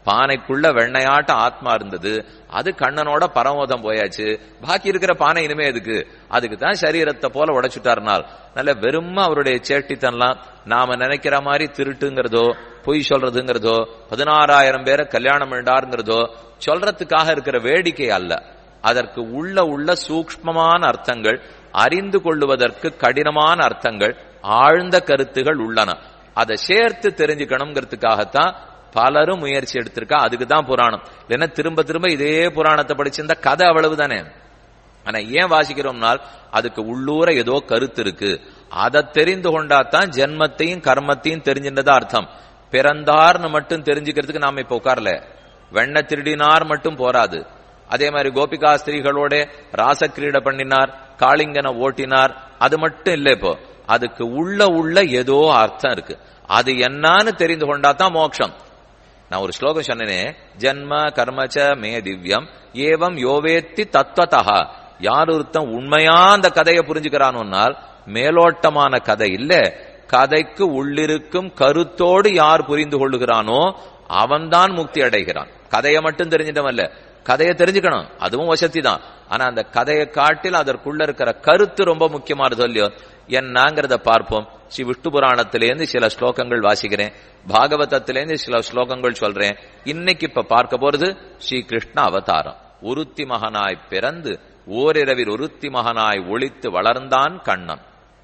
பானைக்குள்ள வெண்ணையாட்ட ஆத்மா இருந்தது அது கண்ணனோட பரமோதம் போயாச்சு பாக்கி இருக்கிற பானை இனிமே எதுக்கு அதுக்கு தான் சரீரத்தை போல உடைச்சுட்டாருனால் நல்ல வெறும் அவருடைய சேட்டித்தன்லாம் நாம நினைக்கிற மாதிரி திருட்டுங்கிறதோ பொய் சொல்றதுங்கிறதோ பதினாறாயிரம் பேரை கல்யாணம் பண்ணாருங்கிறதோ சொல்றதுக்காக இருக்கிற வேடிக்கை அல்ல அதற்கு உள்ள உள்ள சூக்ஷ்மமான அர்த்தங்கள் அறிந்து கொள்ளுவதற்கு கடினமான அர்த்தங்கள் ஆழ்ந்த கருத்துகள் உள்ளன அதை சேர்த்து தெரிஞ்சுக்கணுங்கிறதுக்காகத்தான் பலரும் முயற்சி எடுத்திருக்கா அதுக்கு தான் புராணம் இல்லைன்னா திரும்ப திரும்ப இதே புராணத்தை படிச்சிருந்தா கதை அவ்வளவுதானே ஆனா ஏன் வாசிக்கிறோம்னால் அதுக்கு உள்ளூர ஏதோ கருத்து இருக்கு அதை தெரிந்து கொண்டாதான் ஜென்மத்தையும் கர்மத்தையும் தெரிஞ்சின்றதா அர்த்தம் பிறந்தார்னு மட்டும் தெரிஞ்சுக்கிறதுக்கு நாம இப்ப உட்காரல வெண்ண திருடினார் மட்டும் போராது அதே மாதிரி கோபிகா ஸ்திரீகளோட ராசக்கிரீடை பண்ணினார் காளிங்கனை ஓட்டினார் அது மட்டும் இல்ல இப்போ அதுக்கு உள்ள உள்ள ஏதோ அர்த்தம் இருக்கு அது என்னன்னு தெரிந்து கொண்டாதான் மோட்சம் நான் ஒரு ஸ்லோகம் சொன்னேனே ஜன்ம கர்மச்ச மே திவ்யம் ஏவம் யோவேத்தி தத்வதா யார் ஒருத்தன் உண்மையா அந்த கதையை புரிஞ்சுக்கிறானோனால் மேலோட்டமான கதை இல்ல கதைக்கு உள்ளிருக்கும் கருத்தோடு யார் புரிந்து கொள்ளுகிறானோ அவன்தான் முக்தி அடைகிறான் கதையை மட்டும் தெரிஞ்சிட்டவன் இல்ல கதையை தெரிஞ்சுக்கணும் அதுவும் வசதி தான் ஆனா அந்த கதையை காட்டில் அதற்குள்ள இருக்கிற கருத்து ரொம்ப முக்கியமானது இல்லையோ என்னங்கிறத பார்ப்போம் ஸ்ரீ விஷ்ணு புராணத்திலேருந்து சில ஸ்லோகங்கள் வாசிக்கிறேன் பாகவதத்திலேருந்து சில ஸ்லோகங்கள் சொல்றேன் இன்னைக்கு இப்ப பார்க்க போறது ஸ்ரீ கிருஷ்ண அவதாரம் உருத்தி மகனாய் பிறந்து ஓரிரவில் உருத்தி மகனாய் ஒளித்து வளர்ந்தான் கண்ணன்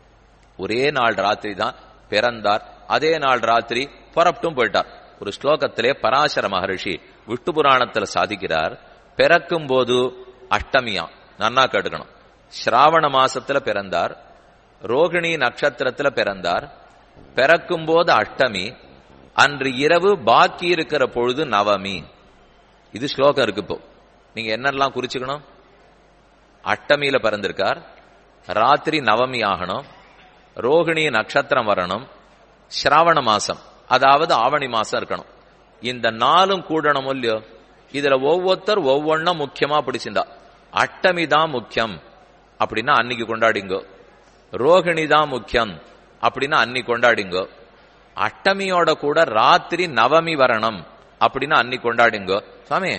ஒரே நாள் ராத்திரி தான் பிறந்தார் அதே நாள் ராத்திரி புறப்பட்டும் போயிட்டார் ஒரு ஸ்லோகத்திலே பராசர மகரிஷி விஷ்ணு புராணத்துல சாதிக்கிறார் பிறக்கும் போது அஷ்டமியா நன்னா கேட்டுக்கணும் ஸ்ராவண மாசத்துல பிறந்தார் ரோகிணி நட்சத்திரத்துல பிறந்தார் பிறக்கும் போது அஷ்டமி அன்று இரவு பாக்கி இருக்கிற பொழுது நவமி இது ஸ்லோகம் இருக்கு இப்போ நீங்க என்னெல்லாம் குறிச்சுக்கணும் அஷ்டமியில பிறந்திருக்கார் ராத்திரி நவமி ஆகணும் ரோகிணி நட்சத்திரம் வரணும் ஸ்ராவண மாசம் அதாவது ஆவணி மாசம் இருக்கணும் இந்த நாளும் கூடணும் இல்லையோ இதுல ஒவ்வொருத்தர் ஒவ்வொன்னும் முக்கியமா பிடிச்சிருந்தா அட்டமி தான் முக்கியம் அப்படின்னா அன்னைக்கு கொண்டாடிங்கோ ரோகிணி தான் முக்கியம் அப்படின்னா அன்னைக்கு கொண்டாடிங்கோ அட்டமியோட கூட ராத்திரி நவமி வரணும் அப்படின்னா அன்னைக்கு கொண்டாடிங்கோ சாமி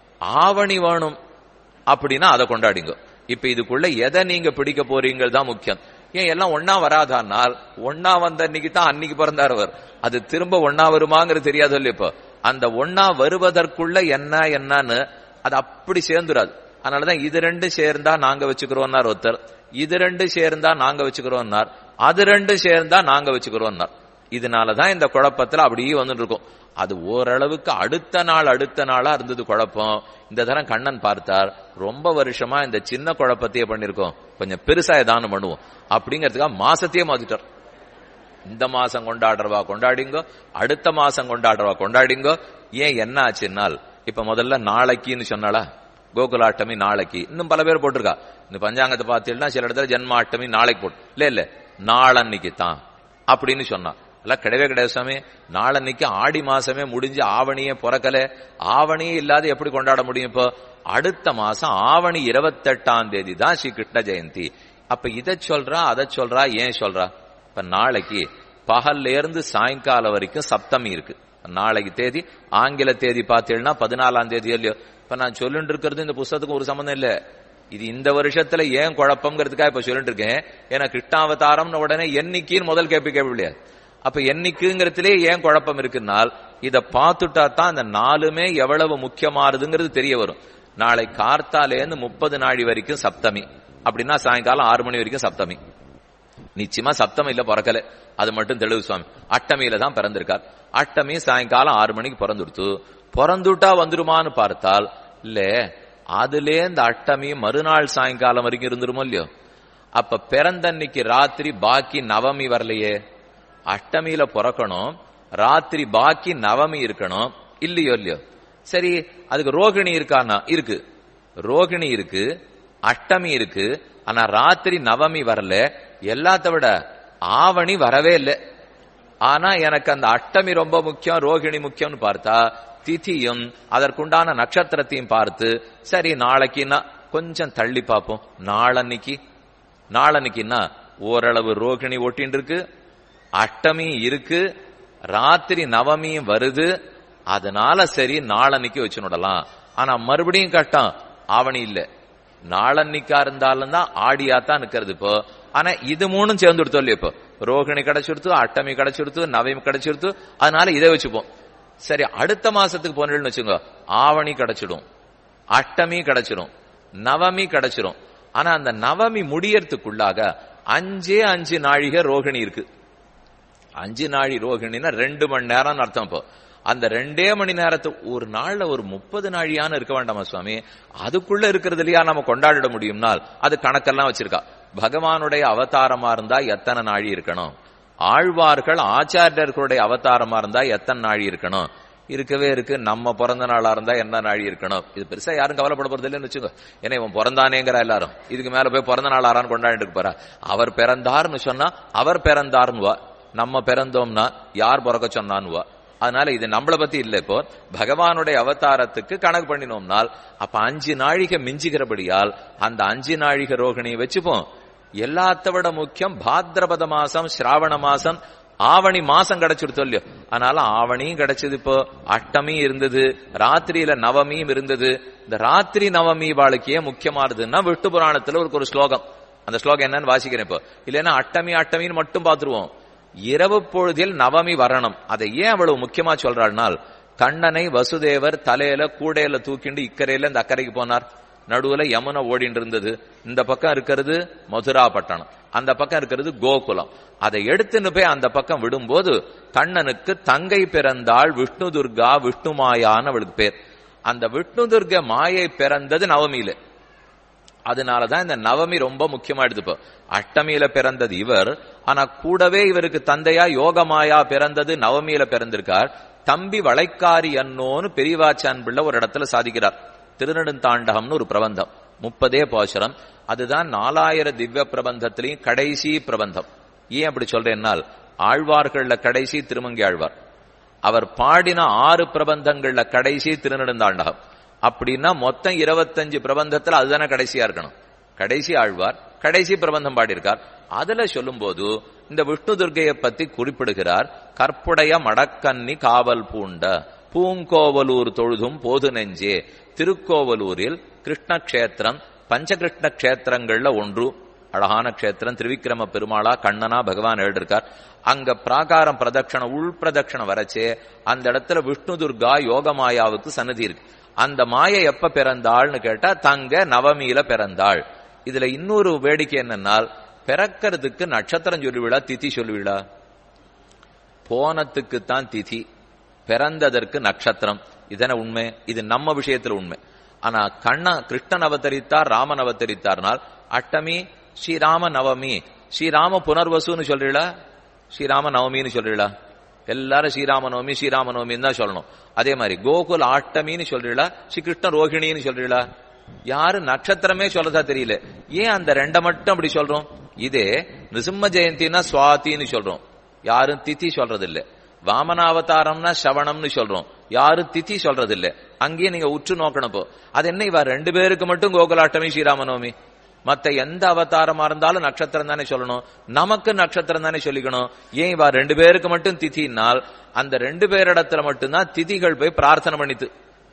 ஆவணி வேணும் அப்படின்னா அதை கொண்டாடிங்கோ இப்ப இதுக்குள்ள எதை நீங்க பிடிக்க போறீங்கள் தான் முக்கியம் ஏன் எல்லாம் ஒன்னா வராதானால் ஒன்னா வந்த அன்னைக்கு தான் அன்னைக்கு பிறந்தார் அவர் அது திரும்ப ஒன்னா வருமாங்கிறது தெரியாது இல்லையா இப்போ அந்த ஒன்னா வருவதற்குள்ள என்ன என்னன்னு அது அப்படி சேர்ந்துராது அதனாலதான் இது ரெண்டு சேர்ந்தா நாங்க வச்சுக்கிறோம்னார் ஒருத்தர் இது ரெண்டு சேர்ந்தா நாங்க வச்சுக்கிறோம்னார் அது ரெண்டு சேர்ந்தா நாங்க வச்சுக்கிறோம்னார் இதனாலதான் இந்த குழப்பத்துல அப்படியே வந்துட்டு இருக்கும் அது ஓரளவுக்கு அடுத்த நாள் அடுத்த நாளா இருந்தது குழப்பம் இந்த தரம் கண்ணன் பார்த்தார் ரொம்ப வருஷமா இந்த சின்ன குழப்பத்தையே பண்ணிருக்கோம் கொஞ்சம் பெருசா ஏதானு பண்ணுவோம் அப்படிங்கறதுக்காக மாசத்தையே மாத்திட்டார் இந்த மாசம் கொண்டாடுறவா கொண்டாடிங்கோ அடுத்த மாசம் கொண்டாடுறவா கொண்டாடிங்கோ ஏன் என்ன ஆச்சுன்னால் இப்ப முதல்ல நாளைக்குன்னு சொன்னாலா கோகுலாஷ்டமி நாளைக்கு இன்னும் பல பேர் போட்டிருக்கா இந்த பஞ்சாங்கத்தை பார்த்தீங்கன்னா சில இடத்துல ஜென்மாஷ்டமி நாளைக்கு போட்டு இல்ல இல்ல நாளன்னைக்கு தான் அப்படின்னு சொன்னா எல்லாம் கிடையவே கிடையாது சாமி நாளன்னைக்கு ஆடி மாசமே முடிஞ்சு ஆவணியே பிறக்கல ஆவணியே இல்லாத எப்படி கொண்டாட முடியும் இப்போ அடுத்த மாசம் ஆவணி இருபத்தெட்டாம் தேதி தான் ஸ்ரீ கிருஷ்ண ஜெயந்தி அப்ப இதை சொல்றா அதை சொல்றா ஏன் சொல்றா இப்ப நாளைக்கு பகல்ல இருந்து சாயங்காலம் வரைக்கும் சப்தமி இருக்கு நாளைக்கு தேதி ஆங்கில தேதி பார்த்தீங்கன்னா பதினாலாம் தேதி இல்லையோ இப்ப நான் சொல்லிட்டு இருக்கிறது இந்த புஸ்தகத்துக்கு ஒரு சம்பந்தம் இல்ல இது இந்த வருஷத்துல ஏன் குழப்பம்ங்கிறதுக்காக இப்ப சொல்லிட்டு இருக்கேன் ஏன்னா கிருஷ்ணாவதாரம்னு உடனே என்னைக்குன்னு முதல் கேள்வி கேட்க முடியாது அப்ப என்னைக்குங்கிறதுலே ஏன் குழப்பம் இருக்குன்னால் இத பார்த்துட்டா தான் அந்த நாலுமே எவ்வளவு முக்கியமானதுங்கிறது தெரிய வரும் நாளை கார்த்தாலேருந்து முப்பது நாழி வரைக்கும் சப்தமி அப்படின்னா சாயங்காலம் ஆறு மணி வரைக்கும் சப்தமி நிச்சயமா சப்தமியில பிறக்கல அது மட்டும் தெளிவு சுவாமி அட்டமியில தான் பிறந்திருக்கார் அட்டமி சாயங்காலம் ஆறு மணிக்கு பிறந்துடுத்து பிறந்துட்டா வந்துருமான்னு பார்த்தால் இல்ல அதுலே இந்த அட்டமி மறுநாள் சாயங்காலம் வரைக்கும் இருந்துருமோ இல்லையோ அப்ப பிறந்தன்னைக்கு ராத்திரி பாக்கி நவமி வரலையே அஷ்டமியில பிறக்கணும் ராத்திரி பாக்கி நவமி இருக்கணும் இல்லையோ இல்லையோ சரி அதுக்கு ரோகிணி இருக்கானா இருக்கு ரோகிணி இருக்கு அஷ்டமி இருக்கு ஆனா ராத்திரி நவமி வரல எல்லாத்த விட ஆவணி வரவே இல்லை ஆனா எனக்கு அந்த அஷ்டமி ரொம்ப முக்கியம் ரோகிணி முக்கியம்னு பார்த்தா திதியும் அதற்குண்டான நட்சத்திரத்தையும் பார்த்து சரி நாளைக்குன்னா கொஞ்சம் தள்ளி பார்ப்போம் நாளன்னைக்கு நாளன்னைக்குன்னா ஓரளவு ரோகிணி ஒட்டின்னு இருக்கு அஷ்டமி இருக்கு ராத்திரி நவமியும் வருது அதனால சரி நாளன்னைக்கு வச்சு விடலாம் ஆனா மறுபடியும் கட்டம் ஆவணி இல்ல நாளன்னைக்கா இருந்தாலும் தான் ஆடியா தான் நிக்கிறது இப்போ ஆனா இது மூணும் சேர்ந்து கொடுத்தோம் இல்லையா இப்போ ரோகிணி கிடைச்சிருத்து அட்டமி கிடைச்சிருத்து நவமி கிடைச்சிருத்து அதனால இதை வச்சுப்போம் சரி அடுத்த மாசத்துக்கு போனேன்னு வச்சுங்க ஆவணி கிடைச்சிடும் அட்டமி கிடைச்சிடும் நவமி கிடைச்சிடும் ஆனா அந்த நவமி முடியறதுக்குள்ளாக அஞ்சே அஞ்சு நாழிகை ரோகிணி இருக்கு அஞ்சு நாழி ரோகிணின்னா ரெண்டு மணி நேரம் அர்த்தம் இப்போ அந்த ரெண்டே மணி நேரத்து ஒரு நாள்ல ஒரு முப்பது நாழியான இருக்க வேண்டாமா சுவாமி அதுக்குள்ள இருக்கிறது இல்லையா நம்ம கொண்டாடிட முடியும்னால் அது கணக்கெல்லாம் வச்சிருக்கா பகவானுடைய அவதாரமா இருந்தா எத்தனை நாழி இருக்கணும் ஆழ்வார்கள் ஆச்சாரியர்களுடைய அவதாரமா இருந்தா எத்தனை நாழி இருக்கணும் இருக்கவே இருக்கு நம்ம பிறந்த நாளா இருந்தா என்ன நாழி இருக்கணும் இது பெருசா யாரும் கவலைப்பட போறது இல்லைன்னு வச்சுக்கோ ஏன்னா இவன் பிறந்தானேங்கிற எல்லாரும் இதுக்கு மேல போய் பிறந்த நாள் ஆறான்னு கொண்டாடிட்டு போறா அவர் பிறந்தார்னு சொன்னா அவர் பிறந்தார்னுவா நம்ம பிறந்தோம்னா யார் பிறக்க சொன்னான்வா அதனால இது நம்மளை பத்தி இல்ல இப்போ பகவானுடைய அவதாரத்துக்கு கணக்கு பண்ணினோம்னால் அப்ப அஞ்சு நாழிகை மிஞ்சுகிறபடியால் அந்த அஞ்சு நாழிகை ரோகிணியை வச்சுப்போம் எல்லாத்த விட முக்கியம் பாத்ரபத மாசம் சிராவண மாசம் ஆவணி மாசம் கிடைச்சிருத்தோம் இல்லையோ அதனால ஆவணியும் கிடைச்சது இப்போ அஷ்டமி இருந்தது ராத்திரியில நவமியும் இருந்தது இந்த ராத்திரி நவமி வாழ்க்கையே முக்கியமானதுன்னா விஷ்ணு புராணத்துல ஒரு ஒரு ஸ்லோகம் அந்த ஸ்லோகம் என்னன்னு வாசிக்கிறேன் இப்போ இல்லைன்னா அட்டமி அட்டமின்னு மட்டும் பார்த்துருவோம் இரவு பொழுதில் நவமி வரணும் அதை ஏன் அவ்வளவு முக்கியமா சொல்றாள்னால் கண்ணனை வசுதேவர் தலையில கூடையில தூக்கிண்டு இக்கரையில இந்த அக்கறைக்கு போனார் நடுவுல யமுனை ஓடிட்டு இருந்தது இந்த பக்கம் இருக்கிறது மதுரா பட்டணம் அந்த பக்கம் இருக்கிறது கோகுலம் அதை எடுத்துன்னு போய் அந்த பக்கம் விடும்போது கண்ணனுக்கு தங்கை பிறந்தாள் விஷ்ணு துர்கா விஷ்ணு மாயான்னு அவளுக்கு பேர் அந்த விஷ்ணு துர்க மாயை பிறந்தது நவமியில அதனாலதான் இந்த நவமி ரொம்ப முக்கியமா எடுத்துப்போ அஷ்டமியில பிறந்தது இவர் ஆனா கூடவே இவருக்கு தந்தையா யோகமாயா பிறந்தது நவமியில பிறந்திருக்கார் தம்பி வளைக்காரி அன்னோன்னு பெரியவாச்சான் பிள்ளை ஒரு இடத்துல சாதிக்கிறார் திருநெடுந்தாண்டகம்னு ஒரு பிரபந்தம் முப்பதே பாசுரம் அதுதான் நாலாயிர திவ்ய பிரபந்தத்திலையும் கடைசி பிரபந்தம் ஏன் அப்படி சொல்றேன்னால் ஆழ்வார்கள்ல கடைசி திருமங்கி ஆழ்வார் அவர் பாடின ஆறு பிரபந்தங்கள்ல கடைசி திருநெடுந்தாண்டகம் அப்படின்னா மொத்தம் இருபத்தஞ்சு பிரபந்தத்துல அதுதானே கடைசியா இருக்கணும் கடைசி ஆழ்வார் கடைசி பிரபந்தம் பாடியிருக்கார் அதுல சொல்லும்போது இந்த விஷ்ணு துர்கையை பத்தி குறிப்பிடுகிறார் கற்புடைய மடக்கன்னி காவல் பூண்ட பூங்கோவலூர் தொழுதும் போது நெஞ்சே திருக்கோவலூரில் கிருஷ்ண கஷேத்திரம் பஞ்சகிருஷ்ண கஷேத்திரங்கள்ல ஒன்று அழகான கஷேத்திரம் திருவிக்கிரம பெருமாளா கண்ணனா பகவான் எழுதிருக்கார் அங்க பிராகாரம் பிரதட்சணம் உள் பிரதட்சணம் வரச்சே அந்த இடத்துல விஷ்ணு துர்கா யோகமாயாவுக்கு சன்னதி இருக்கு அந்த மாயை எப்ப பிறந்தாள்னு கேட்டா தங்க நவமியில பிறந்தாள் இதுல இன்னொரு வேடிக்கை என்னன்னால் பிறக்கிறதுக்கு நட்சத்திரம் சொல்லுவிழா திதி சொல்லுவிழா போனத்துக்கு தான் திதி பிறந்ததற்கு நட்சத்திரம் இதன உண்மை இது நம்ம விஷயத்துல உண்மை ஆனா கண்ண கிருஷ்ணன் அவதரித்தார் ராமன் அவதரித்தார்னால் அட்டமி ஸ்ரீராம நவமி ஸ்ரீராம புனர்வசுன்னு சொல்றீங்களா ஸ்ரீராம நவமின்னு சொல்றீங்களா எல்லாரும் ஸ்ரீராம நவமி ஸ்ரீராம நவமின்னு தான் சொல்லணும் அதே மாதிரி கோகுல் ஆட்டமின்னு சொல்றீங்களா ஸ்ரீ கிருஷ்ண ரோஹிணின்னு சொல்றீங்களா யாரு நட்சத்திரமே சொல்லதா தெரியல ஏன் அந்த ரெண்ட மட்டும் அப்படி சொல்றோம் இதே நிருசிம்ம ஜெயந்தினா சுவாத்தின்னு சொல்றோம் யாரும் திதி சொல்றது இல்ல வாமனாவதாரம்னா சவணம்னு சொல்றோம் யாரும் திதி சொல்றது இல்ல அங்கேயே நீங்க உற்று நோக்கணும் இப்போ அது என்ன இவ ரெண்டு பேருக்கு மட்டும் கோகுலாட்டமி ஸ்ரீராமநவமி மத்த எந்த அவதாரமா இருந்தாலும் நட்சத்திரம் தானே சொல்லணும் நமக்கு நட்சத்திரம் தானே சொல்லிக்கணும் ஏன் இவ ரெண்டு பேருக்கு மட்டும் திதினால் அந்த ரெண்டு பேரிடத்துல மட்டும்தான் திதிகள் போய் பிரார்த்தனை பண்ணித்து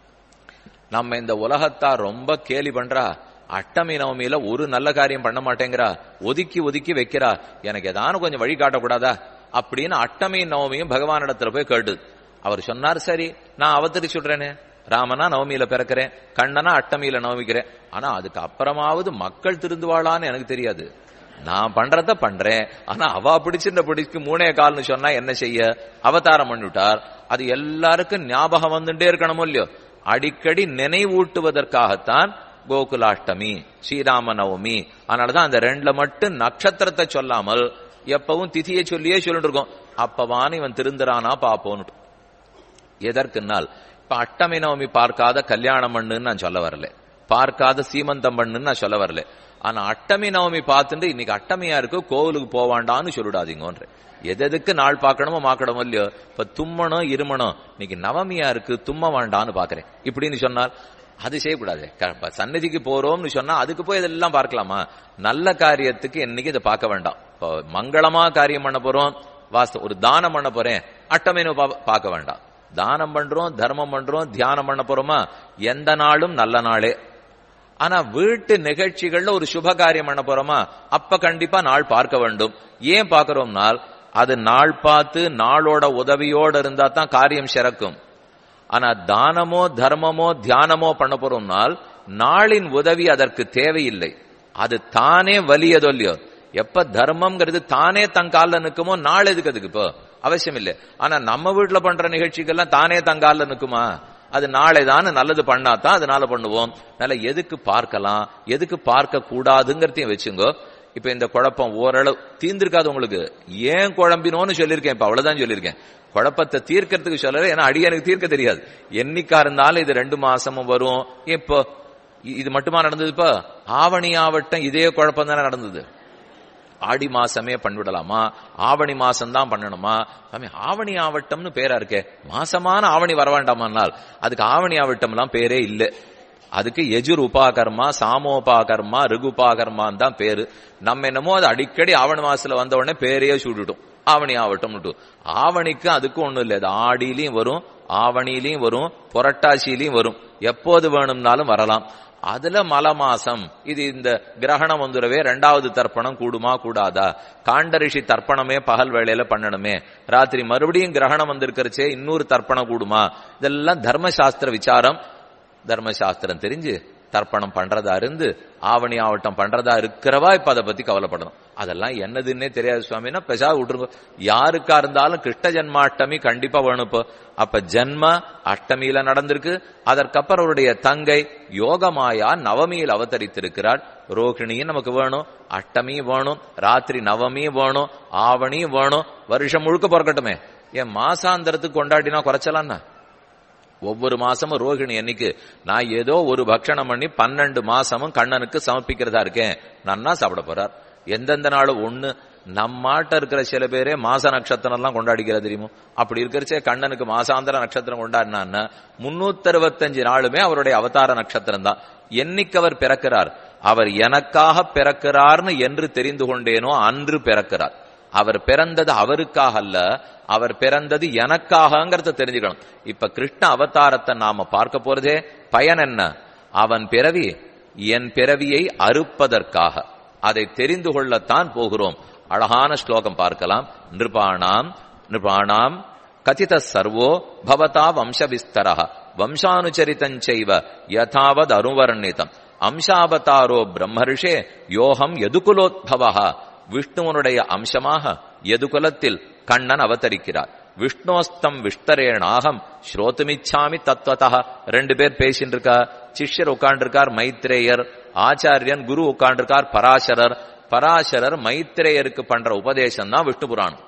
நம்ம இந்த உலகத்தா ரொம்ப கேலி பண்றா அட்டமி நவமியில ஒரு நல்ல காரியம் பண்ண மாட்டேங்கிறா ஒதுக்கி ஒதுக்கி வைக்கிறா எனக்கு ஏதானு கொஞ்சம் வழி காட்டக்கூடாதா அப்படின்னு அட்டமி நவமியும் பகவானிடத்துல போய் கேட்டு அவர் சொன்னார் சரி நான் அவதரி சொல்றேனே ராமனா நவமியில பிறக்கிறேன் கண்ணனா அட்டமியில நவமிக்கிறேன் ஆனா அதுக்கு அப்புறமாவது மக்கள் திருந்துவாளான்னு எனக்கு தெரியாது நான் பண்றத பண்றேன் ஆனா அவ பிடிச்சிருந்த பிடிக்கு மூணே கால்னு சொன்னா என்ன செய்ய அவதாரம் பண்ணிவிட்டார் அது எல்லாருக்கும் ஞாபகம் வந்துட்டே இருக்கணுமோ இல்லையோ அடிக்கடி நினைவூட்டுவதற்காகத்தான் கோகுலாஷ்டமி ஸ்ரீராம நவமி அதனாலதான் அந்த ரெண்டுல மட்டும் நட்சத்திரத்தை சொல்லாமல் எப்பவும் திதியை சொல்லியே சொல்லிட்டு இருக்கோம் அப்பவான் இவன் திருந்துறானா பாப்போன்னு எதற்குனால் இப்ப அட்டமி நவமி பார்க்காத கல்யாணம் பண்ணுன்னு நான் சொல்ல வரல பார்க்காத சீமந்தம் பண்ணுன்னு நான் சொல்ல வரல ஆனா அட்டமி நவமி பார்த்துட்டு இன்னைக்கு அட்டமியா இருக்கு கோவிலுக்கு போவாண்டான்னு சொல்லிடாதீங்கன்ற எது எதுக்கு நாள் பார்க்கணுமோ மாக்கணுமோ இல்லையோ இப்ப தும்மணும் இருமணும் இன்னைக்கு நவமியா இருக்கு தும்ம வேண்டான்னு பாக்குறேன் இப்படின்னு சொன்னால் அது செய்யக்கூடாது க- சந்நிதிக்கு போறோம்னு சொன்னா அதுக்கு போய் இதெல்லாம் பார்க்கலாமா நல்ல காரியத்துக்கு என்னைக்கு இதை பார்க்க வேண்டாம் இப்போ மங்களமா காரியம் பண்ண போறோம் வாஸ்து ஒரு தானம் பண்ண போறேன் அட்டமீனு பார்க்க வேண்டாம் தானம் பண்றோம் தர்மம் பண்றோம் தியானம் பண்ண போறோமா எந்த நாளும் நல்ல நாளே ஆனா வீட்டு நிகழ்ச்சிகள்ல ஒரு சுப காரியம் பண்ண போறோமா அப்ப கண்டிப்பா நாள் பார்க்க வேண்டும் ஏன் பார்க்கிறோம்னால் அது நாள் பார்த்து நாளோட உதவியோட இருந்தா தான் காரியம் சிறக்கும் ஆனா தானமோ தர்மமோ தியானமோ பண்ண போறோம்னால் நாளின் உதவி அதற்கு தேவையில்லை அது தானே வலியதொல்லியோ எப்ப தர்மம்ங்கிறது தானே தன் காலில் நிற்குமோ நாள் எதுக்கு அதுக்கு இப்போ அவசியம் இல்லை ஆனா நம்ம வீட்டுல பண்ற நிகழ்ச்சிகள்லாம் தானே தன் காலில் நிற்குமா அது நாளை தான் நல்லது பண்ணாதான் அதனால பண்ணுவோம் அதனால எதுக்கு பார்க்கலாம் எதுக்கு பார்க்க கூடாதுங்கிறதையும் வச்சுங்கோ இப்ப இந்த குழப்பம் ஓரளவு தீர்ந்திருக்காது உங்களுக்கு ஏன் குழம்பினோன்னு சொல்லியிருக்கேன் இப்ப அவ்வளவுதான் சொல்லியிருக்கேன் குழப்பத்தை தீர்க்கறதுக்கு சொல்லல ஏன்னா அடியனுக்கு தீர்க்க தெரியாது என்னைக்கா இருந்தாலும் இது ரெண்டு மாசமும் வரும் இப்போ இது மட்டுமா நடந்தது இப்ப ஆவணி ஆவட்டம் இதே குழப்பம் தானே நடந்தது ஆடி மாசமே பண்ணிவிடலாமா ஆவணி மாசம் தான் பண்ணணுமா ஆவணி ஆவட்டம்னு பேரா இருக்கே மாசமான ஆவணி வர வேண்டாமானால் அதுக்கு ஆவணி ஆவட்டம்லாம் பேரே இல்லை அதுக்கு எஜுர் உபாகர்மா சாமோபாகர்மா ரிகுபாகர்மான்னு தான் பேரு நம்ம என்னமோ அது அடிக்கடி ஆவணி மாசத்துல வந்த உடனே பேரையே சூடிட்டோம் ஆவணி ஆவட்டம் ஆவணிக்கு அதுக்கும் ஒண்ணும் இல்லை அது ஆடியிலையும் வரும் ஆவணிலையும் வரும் புரட்டாசியிலையும் வரும் எப்போது வேணும்னாலும் வரலாம் அதுல மல மாசம் இது இந்த கிரகணம் வந்துடவே ரெண்டாவது தர்ப்பணம் கூடுமா கூடாதா காண்டரிஷி தர்ப்பணமே பகல் வேளையில பண்ணணுமே ராத்திரி மறுபடியும் கிரகணம் வந்திருக்கிறச்சே இன்னொரு தர்ப்பணம் கூடுமா இதெல்லாம் தர்மசாஸ்திர விசாரம் தர்மசாஸ்திரம் தெரிஞ்சு தர்ப்பணம் பண்றதா இருந்து ஆவணி ஆவட்டம் பண்றதா இருக்கிறவா இப்ப அதை பத்தி கவலைப்படணும் அதெல்லாம் என்னதுன்னே தெரியாது சுவாமின்னா பெசா விட்டுருங்க யாருக்கா இருந்தாலும் கிருஷ்ண ஜென்மாஷ்டமி கண்டிப்பா வேணும் இப்போ அப்ப ஜென்ம அஷ்டமியில நடந்திருக்கு அதற்கப்புறம் அவருடைய தங்கை யோகமாயா நவமியில் அவதரித்திருக்கிறாள் ரோகிணியும் நமக்கு வேணும் அஷ்டமியும் வேணும் ராத்திரி நவமியும் வேணும் ஆவணியும் வேணும் வருஷம் முழுக்க பிறக்கட்டுமே என் மாசாந்தரத்துக்கு கொண்டாடினா குறைச்சலான்னா ஒவ்வொரு மாசமும் ரோகிணி அன்னைக்கு நான் ஏதோ ஒரு பக்ஷணம் பண்ணி பன்னெண்டு மாசமும் கண்ணனுக்கு சமர்ப்பிக்கிறதா இருக்கேன் நன்னா சாப்பிட போறார் எந்தெந்த நாளும் ஒண்ணு நம்மாட்ட இருக்கிற சில பேரே மாச நட்சத்திரம் எல்லாம் கொண்டாடிக்கிறது தெரியுமோ அப்படி இருக்கிறச்சே கண்ணனுக்கு மாசாந்திர நட்சத்திரம் கொண்டாடினான்னா முன்னூத்தி அறுபத்தஞ்சு நாளுமே அவருடைய அவதார நட்சத்திரம் தான் என்னைக்கு அவர் பிறக்கிறார் அவர் எனக்காக பிறக்கிறார்னு என்று தெரிந்து கொண்டேனோ அன்று பிறக்கிறார் அவர் பிறந்தது அவருக்காக அல்ல அவர் பிறந்தது எனக்காகங்கிறத தெரிஞ்சுக்கணும் இப்ப கிருஷ்ண அவதாரத்தை நாம பார்க்க போறதே பயன் என்ன அவன் பிறவி என் பிறவியை அறுப்பதற்காக அதை தெரிந்து கொள்ளத்தான் போகிறோம் அழகான ஸ்லோகம் பார்க்கலாம் நிருபாணாம் நிருபாணாம் கதித சர்வோ பவதா வம்ச விஸ்தர வம்சானுச்சரித்தஞ்சைவ யதாவத் அனுவர்ணிதம் அம்சாவதாரோ பிரம்மரிஷே யோகம் எதுகுலோத்பவா விஷ்ணுவனுடைய அம்சமாக எதுகுலத்தில் கண்ணன் அவதரிக்கிறார் விஷ்ணோஸ்தம் விஷ்தரேணாகம் ஸ்ரோத்துமிச்சாமி தத்வதா ரெண்டு பேர் பேசிட்டு இருக்கா சிஷ்யர் உட்காண்டிருக்கார் மைத்ரேயர் ஆச்சாரியன் குரு உட்காண்டிருக்கார் பராசரர் பராசரர் மைத்ரேயருக்கு பண்ற உபதேசம் தான் விஷ்ணு புராணம்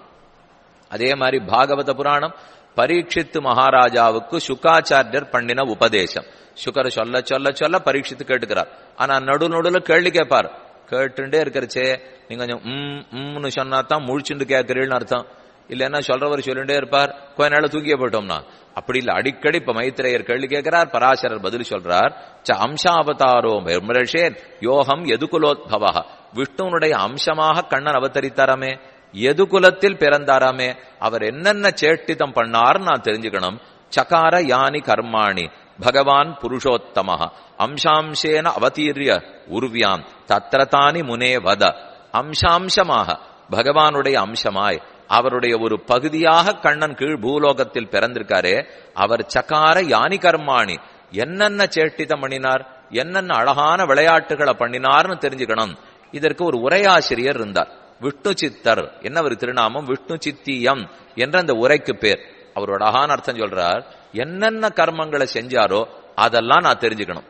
அதே மாதிரி பாகவத புராணம் பரீட்சித்து மகாராஜாவுக்கு சுக்காச்சாரியர் பண்ணின உபதேசம் சுக்கர் சொல்ல சொல்ல சொல்ல பரீட்சித்து கேட்டுக்கிறார் ஆனா நடு நடுல கேள்வி கேட்பார் கேட்டுட்டே இருக்கிறச்சே நீங்க கொஞ்சம் உம் உம்னு சொன்னா தான் முழிச்சுட்டு கேட்கிறீள்னு அர்த்தம் இல்லைன்னா சொல்றவர் சொல்லிட்டே இருப்பார் கொஞ்ச நாள் தூக்கிய போயிட்டோம்னா அப்படி இல்ல அடிக்கடி இப்ப மைத்திரையர் கேள்வி கேட்கிறார் பராசரர் பதில் சொல்றார் ச அம்சாவதாரோ பிரம்மரஷேன் யோகம் எதுகுலோத்பவா விஷ்ணுவனுடைய அம்சமாக கண்ணன் அவதரித்தாராமே எதுகுலத்தில் பிறந்தாராமே அவர் என்னென்ன சேட்டிதம் பண்ணார்னு நான் தெரிஞ்சுக்கணும் சகார யானி கர்மாணி பகவான் புருஷோத்தம அம்சாம்சேன அவதீரிய உருவியாம் தத்திரதானி முனே வத அம்சாம்சமாக பகவானுடைய அம்சமாய் அவருடைய ஒரு பகுதியாக கண்ணன் கீழ் பூலோகத்தில் பிறந்திருக்காரே அவர் சக்கார யானி கர்மாணி என்னென்ன சேட்டிதம் பண்ணினார் என்னென்ன அழகான விளையாட்டுகளை பண்ணினார்னு தெரிஞ்சுக்கணும் இதற்கு ஒரு உரையாசிரியர் இருந்தார் விஷ்ணு சித்தர் என்ன ஒரு திருநாமம் விஷ்ணு சித்தியம் என்ற அந்த உரைக்கு பேர் அவரோட அழகான அர்த்தம் சொல்றார் என்னென்ன கர்மங்களை செஞ்சாரோ அதெல்லாம் நான் தெரிஞ்சுக்கணும்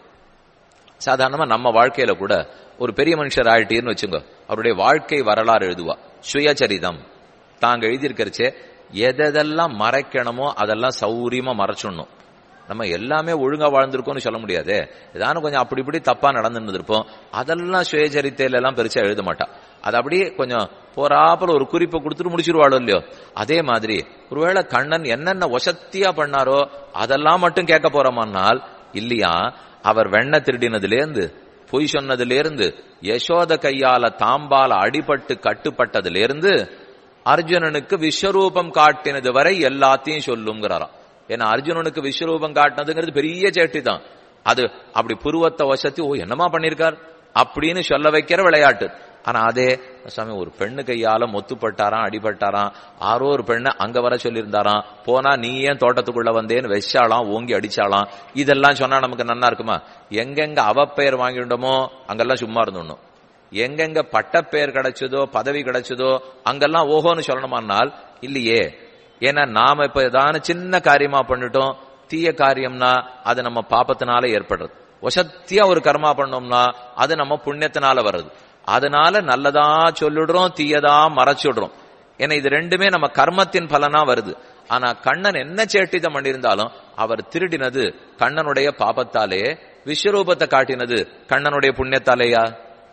சாதாரணமா நம்ம வாழ்க்கையில கூட ஒரு பெரிய மனுஷர் ஆயிட்டீர்னு வச்சுங்க அவருடைய வாழ்க்கை வரலாறு எழுதுவா சுயச்சரிதம் தாங்க எழுதியிருக்கிறச்சே எதெல்லாம் மறைக்கணுமோ அதெல்லாம் சௌரியமா மறைச்சிடணும் நம்ம எல்லாமே ஒழுங்கா வாழ்ந்திருக்கோம்னு சொல்ல முடியாது ஏதானும் கொஞ்சம் அப்படி இப்படி தப்பா நடந்துட்டு இருப்போம் அதெல்லாம் சுயச்சரித்தையில எல்லாம் பெருசா எழுத மாட்டா அது அப்படியே கொஞ்சம் போறாப்புல ஒரு குறிப்பை கொடுத்துட்டு முடிச்சிருவாளோ இல்லையோ அதே மாதிரி ஒருவேளை கண்ணன் என்னென்ன வசத்தியா பண்ணாரோ அதெல்லாம் மட்டும் கேட்க போறோமானால் இல்லையா அவர் வெண்ண திருடினதுலேருந்து பொய் சொன்னதிலிருந்து யசோத கையால தாம்பால அடிபட்டு கட்டுப்பட்டதிலிருந்து அர்ஜுனனுக்கு விஸ்வரூபம் காட்டினது வரை எல்லாத்தையும் சொல்லுங்கிறாராம் ஏன்னா அர்ஜுனனுக்கு விஸ்வரூபம் காட்டினதுங்கிறது பெரிய சேட்டி தான் அது அப்படி புருவத்தை வசத்தி ஓ என்னமா பண்ணிருக்கார் அப்படின்னு சொல்ல வைக்கிற விளையாட்டு ஆனா அதே சாமி ஒரு பெண்ணு கையால மொத்துப்பட்டாராம் அடிபட்டாராம் ஆரோ ஒரு பெண்ணை அங்க வர சொல்லியிருந்தாராம் போனா நீ ஏன் தோட்டத்துக்குள்ள வந்தேன்னு வெச்சாலாம் ஓங்கி அடிச்சாலாம் இதெல்லாம் சொன்னா நமக்கு நன்னா இருக்குமா எங்கெங்க அவப்பெயர் வாங்கிட்டோமோ அங்கெல்லாம் சும்மா இருந்துடணும் எங்கெங்க பட்டப்பெயர் கிடைச்சதோ பதவி கிடைச்சதோ அங்கெல்லாம் ஓஹோன்னு சொல்லணுமானால் இல்லையே ஏன்னா நாம இப்ப ஏதான சின்ன காரியமா பண்ணிட்டோம் தீய காரியம்னா அது நம்ம பாப்பத்தினால ஏற்படுறது வசத்தியா ஒரு கர்மா பண்ணோம்னா அது நம்ம புண்ணியத்தினால வர்றது அதனால நல்லதா சொல்லிடுறோம் தீயதா மறைச்சிடுறோம் ஏன்னா இது ரெண்டுமே நம்ம கர்மத்தின் பலனா வருது ஆனா கண்ணன் என்ன சேட்டிதம் பண்ணியிருந்தாலும் அவர் திருடினது கண்ணனுடைய பாபத்தாலே விஸ்வரூபத்தை காட்டினது கண்ணனுடைய புண்ணியத்தாலேயா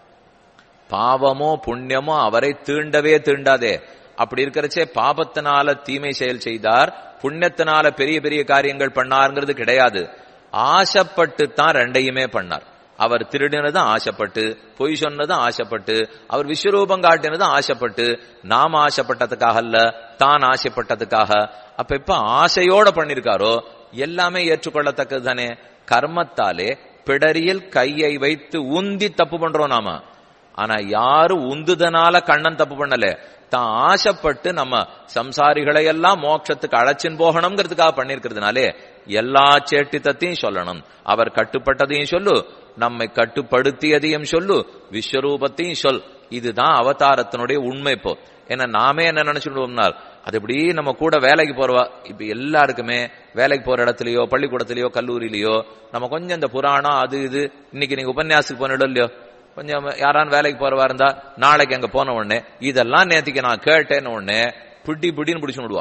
பாவமோ புண்ணியமோ அவரை தீண்டவே தீண்டாதே அப்படி இருக்கிறச்சே பாபத்தினால தீமை செயல் செய்தார் புண்ணியத்தினால பெரிய பெரிய காரியங்கள் பண்ணாருங்கிறது கிடையாது ஆசைப்பட்டு தான் ரெண்டையுமே பண்ணார் அவர் திருடினதும் ஆசைப்பட்டு பொய் சொன்னதும் ஆசைப்பட்டு அவர் விஸ்வரூபம் காட்டினதும் ஆசைப்பட்டு நாம் ஆசைப்பட்டதுக்காக அல்ல தான் ஆசைப்பட்டதுக்காக அப்ப இப்ப ஆசையோட பண்ணிருக்காரோ எல்லாமே ஏற்றுக்கொள்ளத்தக்கது தானே கர்மத்தாலே பிடரியில் கையை வைத்து உந்தி தப்பு பண்றோம் நாம ஆனா யாரும் உந்துதனால கண்ணன் தப்பு பண்ணல தான் ஆசைப்பட்டு நம்ம சம்சாரிகளை எல்லாம் மோட்சத்துக்கு அழைச்சின் போகணுங்கிறதுக்காக பண்ணிருக்கிறதுனாலே எல்லா சேட்டித்தத்தையும் சொல்லணும் அவர் கட்டுப்பட்டதையும் சொல்லு நம்மை கட்டுப்படுத்தியதையும் சொல்லு விஸ்வரூபத்தையும் சொல் இதுதான் அவதாரத்தினுடைய உண்மை இப்போ ஏன்னா நாமே என்ன நினைச்சுடுவோம்னால் அது இப்படி நம்ம கூட வேலைக்கு போறவா இப்ப எல்லாருக்குமே வேலைக்கு போற இடத்துலயோ பள்ளிக்கூடத்திலயோ கல்லூரியிலயோ நம்ம கொஞ்சம் இந்த புராணம் அது இது இன்னைக்கு நீங்க உபன்யாசத்துக்கு போனிடும் இல்லையோ கொஞ்சம் யாரான வேலைக்கு போறவா இருந்தா நாளைக்கு அங்க போன உடனே இதெல்லாம் நேத்திக்கு நான் கேட்டேன்னு உடனே பிடி பிடின்னு பிடிச்சு விடுவா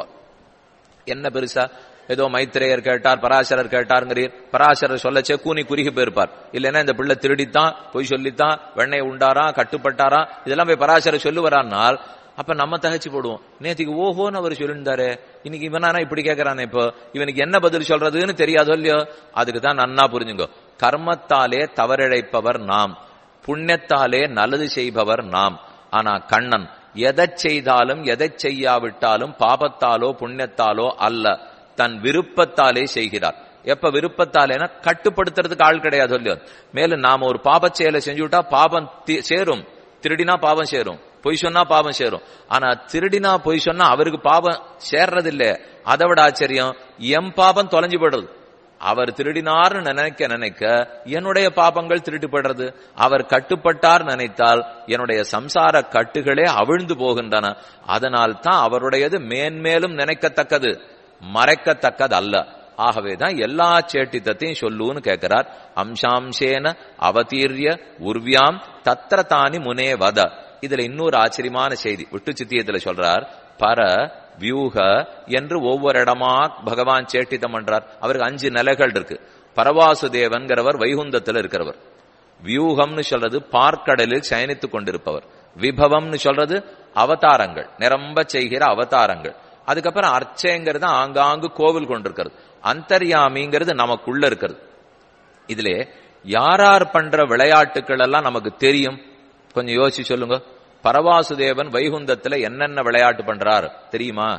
என்ன பெருசா ஏதோ மைத்திரேயர் கேட்டார் பராசரர் கேட்டாருங்கிறீர் பராசரர் சொல்லச்சே கூனி குறுகி போயிருப்பார் இல்லைன்னா இந்த பிள்ளை திருடித்தான் பொய் சொல்லித்தான் வெண்ணெய் உண்டாரா கட்டுப்பட்டாரா இதெல்லாம் போய் பராசரர் சொல்லுவாரானால் அப்ப நம்ம தகச்சு போடுவோம் நேத்திக்கு ஓஹோன்னு அவர் சொல்லியிருந்தாரு இன்னைக்கு இவனானா இப்படி கேட்கறானே இப்போ இவனுக்கு என்ன பதில் சொல்றதுன்னு தெரியாதோ இல்லையோ அதுக்கு தான் நன்னா புரிஞ்சுங்க கர்மத்தாலே தவறிழைப்பவர் நாம் புண்ணியத்தாலே நல்லது செய்பவர் நாம் ஆனா கண்ணன் எதை செய்தாலும் எதை செய்யாவிட்டாலும் பாபத்தாலோ புண்ணியத்தாலோ அல்ல தன் விருப்பத்தாலே செய்கிறார் எப்ப விருப்பத்தாலேனா கட்டுப்படுத்துறதுக்கு ஆள் கிடையாது இல்லையோ மேலும் நாம ஒரு பாப செயலை செஞ்சுவிட்டா பாபம் சேரும் திருடினா பாவம் சேரும் பொய் சொன்னா பாவம் சேரும் ஆனா திருடினா பொய் சொன்னா அவருக்கு பாவம் சேர்றது இல்ல அதை விட ஆச்சரியம் எம் பாபம் தொலைஞ்சு போயிடுறது அவர் திருடினார்னு நினைக்க நினைக்க என்னுடைய பாபங்கள் திருட்டுப்படுறது அவர் கட்டுப்பட்டார் நினைத்தால் என்னுடைய சம்சார கட்டுகளே அவிழ்ந்து போகின்றன அதனால் தான் அவருடையது மேன்மேலும் நினைக்கத்தக்கது மறைக்கத்தக்கது அல்ல ஆகவேதான் எல்லா சேட்டித்தத்தையும் சொல்லுன்னு கேட்கிறார் அம்சாம்சேன அவதீர்ய உர்வியாம் தத்திர தானி முனே வத இதுல இன்னொரு ஆச்சரியமான செய்தி விட்டு சித்தியத்துல சொல்றார் பர வியூக என்று ஒவ்வொரு இடமா பகவான் சேட்டித்தம் பண்றார் அவருக்கு அஞ்சு நிலைகள் இருக்கு பரவாசுதேவன்கிறவர் வைகுந்தத்தில் இருக்கிறவர் வியூகம்னு சொல்றது பார்க்கடலில் சயனித்துக் கொண்டிருப்பவர் விபவம்னு சொல்றது அவதாரங்கள் நிரம்ப செய்கிற அவதாரங்கள் அதுக்கப்புறம் அர்ச்சைங்கிறது ஆங்காங்கு கோவில் கொண்டிருக்கிறது அந்தர்யாமிங்கிறது நமக்குள்ள இருக்கிறது இதுல யாரார் பண்ற விளையாட்டுகள் எல்லாம் நமக்கு தெரியும் கொஞ்சம் யோசிச்சு சொல்லுங்க பரவாசுதேவன் வைகுந்தத்துல என்னென்ன விளையாட்டு பண்றார் தெரியுமா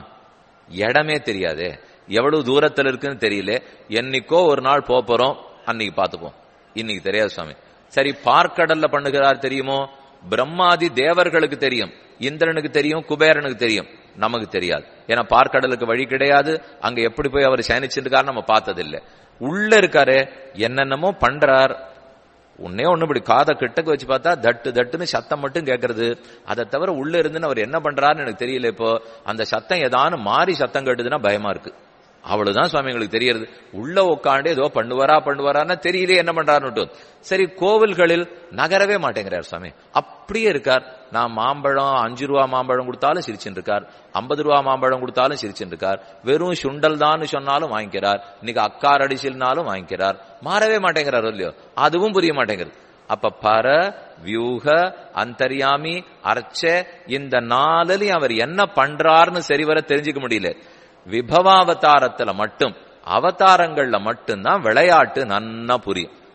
இடமே தெரியாதே எவ்வளவு தூரத்துல இருக்குன்னு தெரியல என்னைக்கோ ஒரு நாள் போறோம் அன்னைக்கு பாத்துப்போம் இன்னைக்கு தெரியாது சுவாமி சரி பார்க்கடல்ல பண்ணுகிறார் தெரியுமோ பிரம்மாதி தேவர்களுக்கு தெரியும் இந்திரனுக்கு தெரியும் குபேரனுக்கு தெரியும் நமக்கு தெரியாது ஏன்னா பார்க்கடலுக்கு வழி கிடையாது அங்க எப்படி போய் அவர் சயனிச்சிருக்காரு நம்ம பார்த்ததில்லை உள்ள இருக்காரு என்னென்னமோ பண்றார் உன்னே ஒண்ணு இப்படி காதை கிட்டக்கு வச்சு பார்த்தா தட்டு தட்டுன்னு சத்தம் மட்டும் கேட்கறது அதை தவிர உள்ள இருந்துன்னு அவர் என்ன பண்றாருன்னு எனக்கு தெரியல இப்போ அந்த சத்தம் ஏதானு மாறி சத்தம் கேட்டுதுன்னா பயமா இருக்கு அவ்வளவுதான் சுவாமி எங்களுக்கு தெரியறது உள்ள உட்காந்து ஏதோ பண்ணுவாரா பண்ணுவாரான்னு தெரியல என்ன பண்றாருன்னு சரி கோவில்களில் நகரவே மாட்டேங்கிறார் சுவாமி அப்படியே இருக்கார் நான் மாம்பழம் அஞ்சு ரூபா மாம்பழம் கொடுத்தாலும் சிரிச்சுட்டு இருக்கார் ஐம்பது ரூபா மாம்பழம் கொடுத்தாலும் சிரிச்சுட்டு இருக்கார் வெறும் சுண்டல் தான் சொன்னாலும் வாங்கிக்கிறார் இன்னைக்கு அக்கார் அடிச்சில்னாலும் வாங்கிக்கிறார் மாறவே மாட்டேங்கிறார் இல்லையோ அதுவும் புரிய மாட்டேங்கிறது அப்ப பர வியூக அந்தர்யாமி அர்ச்ச இந்த நாலுலயும் அவர் என்ன பண்றாருன்னு சரிவர தெரிஞ்சுக்க முடியல விபவாவதாரத்துல மட்டும் அவதாரங்கள்ல மட்டும்தான் விளையாட்டு நன்னா புரியும்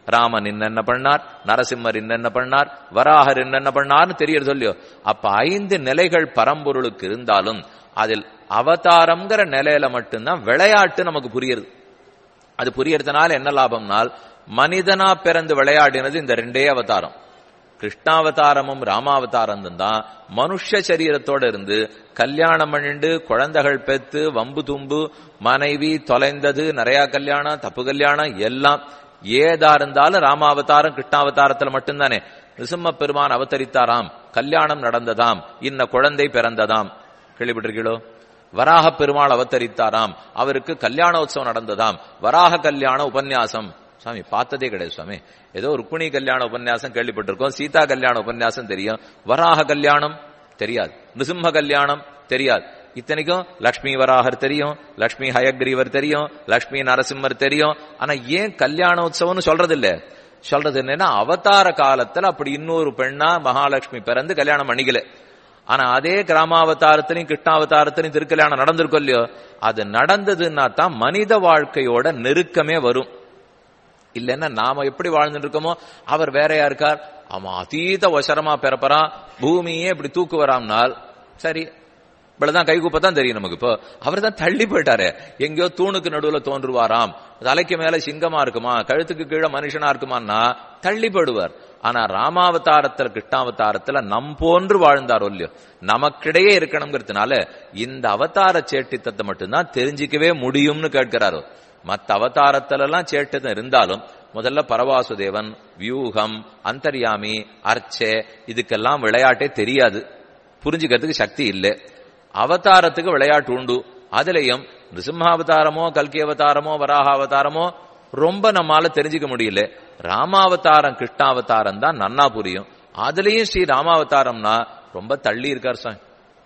ராமன் என்னென்ன பண்ணார் நரசிம்மர் என்னென்ன பண்ணார் வராகர் என்னென்ன பண்ணார்னு தெரியறது இல்லையோ அப்ப ஐந்து நிலைகள் பரம்பொருளுக்கு இருந்தாலும் அதில் அவதாரம்ங்கிற நிலையில மட்டும்தான் விளையாட்டு நமக்கு புரியுது அது புரியறதுனால என்ன லாபம்னால் மனிதனா பிறந்து விளையாடினது இந்த ரெண்டே அவதாரம் கிருஷ்ணாவதாரமும் ராமாவதாரம் தான் மனுஷ சரீரத்தோட இருந்து கல்யாணம் பண்ணிண்டு குழந்தைகள் பெத்து வம்பு தும்பு மனைவி தொலைந்தது நிறைய கல்யாணம் தப்பு கல்யாணம் எல்லாம் ஏதா இருந்தாலும் ராமாவதாரம் கிருஷ்ணாவதாரத்துல மட்டும்தானே நிருசிம்ம பெருமான் அவதரித்தாராம் கல்யாணம் நடந்ததாம் இன்ன குழந்தை பிறந்ததாம் கேள்விப்பட்டிருக்கீளோ வராக பெருமாள் அவதரித்தாராம் அவருக்கு கல்யாணோத்சவம் நடந்ததாம் வராக கல்யாண உபன்யாசம் சுவாமி பார்த்ததே கிடையாது சுவாமி ஏதோ ருக்மிணி கல்யாண உபன்யாசம் கேள்விப்பட்டிருக்கோம் சீதா கல்யாண உபன்யாசம் தெரியும் வராக கல்யாணம் தெரியாது நிருசிம்ம கல்யாணம் தெரியாது இத்தனைக்கும் லக்ஷ்மி வராகர் தெரியும் லக்ஷ்மி ஹயக்ரீவர் தெரியும் லக்ஷ்மி நரசிம்மர் தெரியும் ஆனா ஏன் கல்யாணோத்சவம்னு சொல்றது இல்ல சொல்றது என்னன்னா அவதார காலத்துல அப்படி இன்னொரு பெண்ணா மகாலட்சுமி பிறந்து கல்யாணம் பண்ணிக்கல ஆனா அதே கிராமாவதாரத்திலையும் கிருஷ்ணாவதாரத்திலையும் திருக்கல்யாணம் நடந்திருக்கும் இல்லையோ அது நடந்ததுன்னா தான் மனித வாழ்க்கையோட நெருக்கமே வரும் இல்லைன்னா நாம எப்படி வாழ்ந்துட்டு இருக்கோமோ அவர் வேறையா இருக்கார் அவன் அதீத வசரமா பிறப்பறான் பூமியே இப்படி தூக்கு வராம்னால் சரி இவ்வளவுதான் கைகூப்பதான் தெரியும் நமக்கு இப்போ அவர் தான் தள்ளி போயிட்டாரு எங்கேயோ தூணுக்கு நடுவுல தோன்றுவாராம் தலைக்கு மேல சிங்கமா இருக்குமா கழுத்துக்கு கீழே மனுஷனா இருக்குமான்னா தள்ளி போயிடுவார் ஆனா ராமாவதாரத்துல கிருஷ்ணாவதாரத்துல நம் போன்று வாழ்ந்தாரோ இல்லையோ நமக்கிடையே இருக்கணுங்கிறதுனால இந்த அவதார சேட்டித்தத்தை மட்டும்தான் தெரிஞ்சிக்கவே முடியும்னு கேட்கிறாரோ மத்த அவதாரத்துல எல்லாம் சேட்டத்தம் இருந்தாலும் முதல்ல பரவாசுதேவன் வியூகம் அந்தர்யாமி அர்ச்சே இதுக்கெல்லாம் விளையாட்டே தெரியாது புரிஞ்சுக்கிறதுக்கு சக்தி இல்லை அவதாரத்துக்கு விளையாட்டு உண்டு அதுலயும் நிருசிம்மாவதாரமோ கல்கி அவதாரமோ வராக அவதாரமோ ரொம்ப நம்மால தெரிஞ்சுக்க முடியல ராமாவதாரம் கிருஷ்ணாவதாரம் தான் நன்னா புரியும் அதுலயும் ஸ்ரீ ராமாவதாரம்னா ரொம்ப தள்ளி இருக்கார் சாமி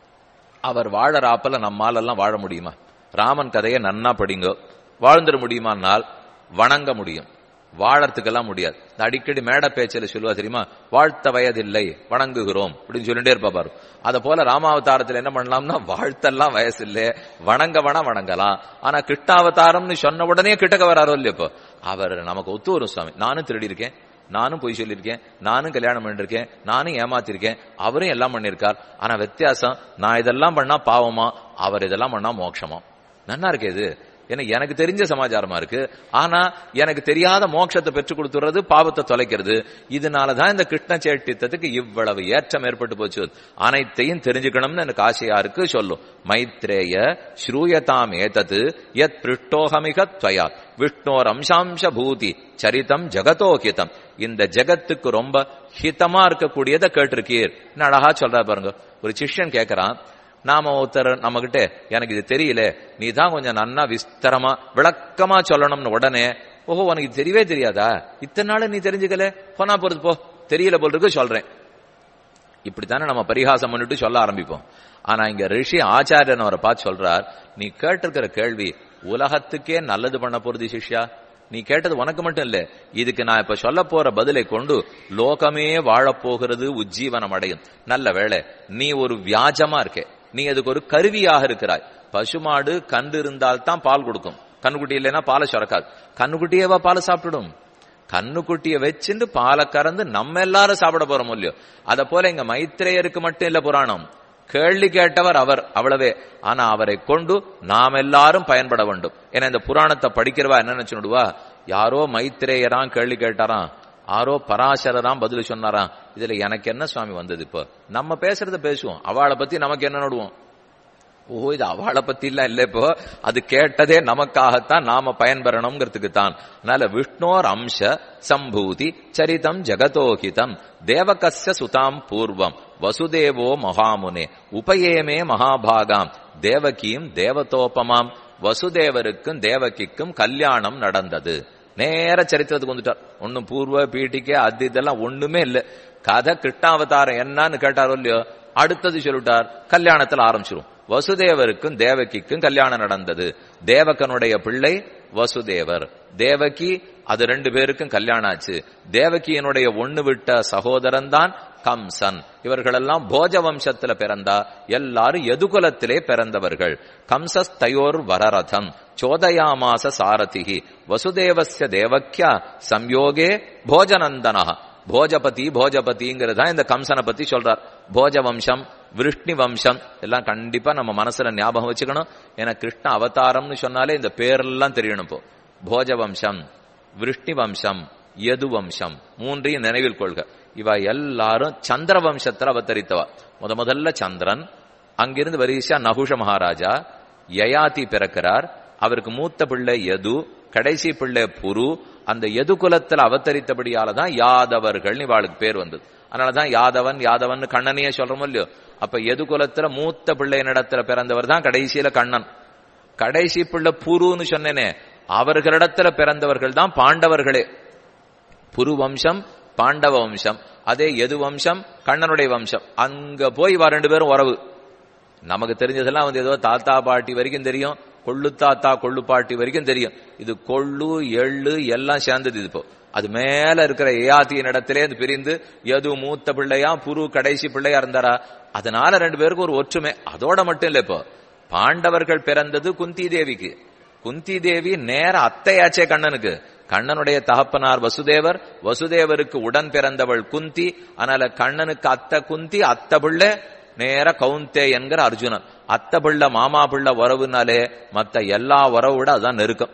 அவர் வாழறாப்பல நம்மாலெல்லாம் வாழ முடியுமா ராமன் கதையை நன்னா படிங்க வாழ்ந்துட முடியுமானால் வணங்க முடியும் வாழறதுக்கெல்லாம் முடியாது அடிக்கடி மேட பேச்சில் சொல்லுவா தெரியுமா வாழ்த்த வயதில்லை வணங்குகிறோம் அப்படின்னு சொல்லிட்டே இருப்பா பாரு அத போல ராமாவதாரத்துல என்ன பண்ணலாம்னா வாழ்த்தெல்லாம் வயசு இல்லை வணங்க வண வணங்கலாம் ஆனா கிருஷ்ணாவதாரம்னு சொன்ன உடனே கிட்டக்க வராரோ இல்லையோ இப்போ அவர் நமக்கு ஒத்து வரும் சுவாமி நானும் திருடி இருக்கேன் நானும் பொய் சொல்லியிருக்கேன் நானும் கல்யாணம் பண்ணிருக்கேன் நானும் ஏமாத்திருக்கேன் அவரும் எல்லாம் பண்ணிருக்கார் ஆனா வித்தியாசம் நான் இதெல்லாம் பண்ணா பாவமா அவர் இதெல்லாம் பண்ணா மோட்சமா நன்னா இருக்கு இது ஏன்னா எனக்கு தெரிஞ்ச சமாச்சாரமா இருக்கு ஆனா எனக்கு தெரியாத மோட்சத்தை பெற்றுக் கொடுத்துறது பாவத்தை தொலைக்கிறது இதனாலதான் இந்த கிருஷ்ண சேட்டித்தத்துக்கு இவ்வளவு ஏற்றம் ஏற்பட்டு போச்சு அனைத்தையும் தெரிஞ்சுக்கணும்னு எனக்கு ஆசையா இருக்கு சொல்லும் மைத்ரேய ஸ்ரூயதாம் ஏதது எத் பிருஷ்டோகமிக துவயா விஷ்ணோர் அம்சாம்ச பூதி சரிதம் ஜெகதோகிதம் இந்த ஜெகத்துக்கு ரொம்ப ஹிதமா இருக்கக்கூடியதை கேட்டிருக்கீர் அழகா சொல்ற பாருங்க ஒரு சிஷ்யன் கேட்கறான் நாம ஒருத்தர் நம்ம கிட்ட எனக்கு இது தெரியல நீ தான் கொஞ்சம் நன்னா விஸ்தரமா விளக்கமா சொல்லணும்னு உடனே ஓஹோ உனக்கு இது தெரியவே தெரியாதா இத்தனை நாள் நீ தெரிஞ்சுக்கல போனா போறது போ தெரியல போல் இருக்கு சொல்றேன் இப்படித்தானே நம்ம பரிகாசம் பண்ணிட்டு சொல்ல ஆரம்பிப்போம் ஆனா இங்க ரிஷி ஆச்சாரியன் அவரை பார்த்து சொல்றார் நீ கேட்டிருக்கிற கேள்வி உலகத்துக்கே நல்லது பண்ண போறது சிஷ்யா நீ கேட்டது உனக்கு மட்டும் இல்ல இதுக்கு நான் இப்ப சொல்ல போற பதிலை கொண்டு லோகமே வாழப்போகிறது உஜ்ஜீவனம் அடையும் நல்ல வேளை நீ ஒரு வியாஜமா இருக்கே நீ அதுக்கு ஒரு கருவியாக இருக்கிறாய் பசுமாடு கன்று இருந்தால்தான் பால் கொடுக்கும் கண்ணுக்குட்டி இல்லைன்னா பாலை சுரக்காது கண்ணுக்குட்டியேவா பாலை சாப்பிட்டுடும் கண்ணுக்குட்டிய வச்சுட்டு பாலை கறந்து நம்ம எல்லாரும் சாப்பிட போறோம் இல்லையோ அத போல இங்க மைத்ரேயருக்கு மட்டும் இல்ல புராணம் கேள்வி கேட்டவர் அவர் அவ்வளவே ஆனா அவரை கொண்டு நாம் எல்லாரும் பயன்பட வேண்டும் ஏன்னா இந்த புராணத்தை படிக்கிறவா என்ன நினைச்சுடுவா யாரோ மைத்ரேயராம் கேள்வி கேட்டாராம் ஆரோ பராசரராம் பதில் சொன்னாராம் இதுல எனக்கு என்ன சுவாமி வந்தது இப்போ நம்ம பேசுறத பேசுவோம் அவளை பத்தி நமக்கு என்ன நடுவோம் ஓ இது அவளை பத்தி எல்லாம் இல்ல இப்போ அது கேட்டதே நமக்காகத்தான் நாம பயன்பெறணுங்கிறதுக்கு தான் அதனால விஷ்ணோர் அம்ச சம்பூதி சரிதம் ஜெகதோகிதம் தேவகஸ்ய சுதாம் பூர்வம் வசுதேவோ மகாமுனே உபயேமே மகாபாகாம் தேவகியும் தேவதோபமாம் வசுதேவருக்கும் தேவகிக்கும் கல்யாணம் நடந்தது நேர சரித்திரத்துக்கு வந்துட்டார் ஒன்னும் பூர்வ பீட்டிக்கே அது இதெல்லாம் ஒண்ணுமே இல்ல கதை கிருஷ்ணாவதாரம் என்னன்னு கேட்டாரோ இல்லையோ அடுத்தது சொல்லிட்டார் கல்யாணத்துல ஆரம்பிச்சிரும் வசுதேவருக்கும் தேவகிக்கும் கல்யாணம் நடந்தது தேவகனுடைய பிள்ளை வசுதேவர் தேவகி அது ரெண்டு பேருக்கும் கல்யாணம் ஆச்சு தேவகியனுடைய ஒண்ணு விட்ட சகோதரன் தான் கம்சன் இவர்களெல்லாம் போஜ வம்சத்துல பிறந்தா எல்லாரும் எதுகுலத்திலே பிறந்தவர்கள் கம்சஸ்தயோர் வரரதம் சோதயாமாச சாரதிகி வசுதேவஸ்ய தேவக்கியா சம்யோகே போஜனந்தனா போஜபதி போஜபதிங்கிறது தான் இந்த கம்சனை பத்தி சொல்றார் போஜ வம்சம் விருஷ்ணி வம்சம் எல்லாம் கண்டிப்பா நம்ம மனசுல ஞாபகம் வச்சுக்கணும் ஏன்னா கிருஷ்ண அவதாரம்னு சொன்னாலே இந்த பேரெல்லாம் தெரியணும் இப்போ போஜ வம்சம் விருஷ்ணி வம்சம் யது வம்சம் மூன்றையும் நினைவில் கொள்க இவ எல்லாரும் சந்திர வம்சத்துல அவதரித்தவா முத முதல்ல சந்திரன் அங்கிருந்து வரிசா நகுஷ மகாராஜா யயாதி பிறக்கிறார் அவருக்கு மூத்த பிள்ளை யது கடைசி பிள்ளை புரு அந்த எது குலத்துல அவதரித்தபடியால தான் யாதவர்கள் இவாளுக்கு பேர் வந்தது அதனாலதான் யாதவன் யாதவன் கண்ணனையே சொல்றோமோ இல்லையோ அப்ப எது குலத்துல மூத்த பிள்ளையினிடத்துல பிறந்தவர் தான் கடைசியில கண்ணன் கடைசி பிள்ளை புருன்னு சொன்னேனே அவர்களிடத்துல பிறந்தவர்கள் தான் பாண்டவர்களே புரு வம்சம் பாண்டவ வம்சம் அதே எது வம்சம் கண்ணனுடைய வம்சம் அங்க போய் வா ரெண்டு பேரும் உறவு நமக்கு தெரிஞ்சதெல்லாம் வந்து ஏதோ தாத்தா பாட்டி வரைக்கும் தெரியும் கொள்ளு தாத்தா கொள்ளு பாட்டி வரைக்கும் தெரியும் இது கொள்ளு எள்ளு எல்லாம் சேர்ந்தது இது இப்போ அது மேல இருக்கிற ஏயாத்தியின் இடத்திலே இது பிரிந்து எது மூத்த பிள்ளையா புரு கடைசி பிள்ளையா இருந்தாரா அதனால ரெண்டு பேருக்கு ஒரு ஒற்றுமை அதோட மட்டும் இல்ல இப்போ பாண்டவர்கள் பிறந்தது குந்தி தேவிக்கு குந்தி தேவி நேர அத்தையாச்சே கண்ணனுக்கு கண்ணனுடைய தகப்பனார் வசுதேவர் வசுதேவருக்கு உடன் பிறந்தவள் குந்தி அதனால கண்ணனுக்கு அத்தை குந்தி அத்தை பிள்ளை நேர கவுந்தே என்கிற அர்ஜுனன் அத்தை பிள்ளை மாமா பிள்ளை உறவுனாலே மத்த எல்லா உறவு விட அதுதான் நெருக்கம்